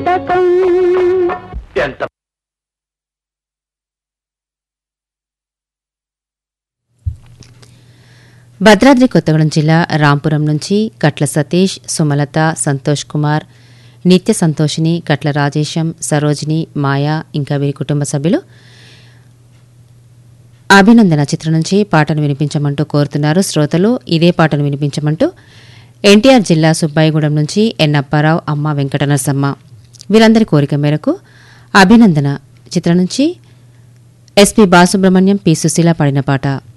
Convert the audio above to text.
నాటకం ఎంత భద్రాద్రి కొత్తగూడెం జిల్లా రాంపురం నుంచి కట్ల సతీష్ సుమలత సంతోష్ కుమార్ నిత్య సంతోషిని కట్ల రాజేశం సరోజిని మాయా ఇంకా వీరి కుటుంబ సభ్యులు అభినందన చిత్రం నుంచి పాటను వినిపించమంటూ కోరుతున్నారు శ్రోతలు ఇదే పాటను వినిపించమంటూ ఎన్టీఆర్ జిల్లా సుబ్బాయిగూడెం నుంచి ఎన్ అప్పారావు అమ్మ వెంకటనరసమ్మ వీరందరి కోరిక మేరకు అభినందన చిత్రం నుంచి ఎస్పి బాలసుబ్రహ్మణ్యం పి సుశీల పాడిన పాట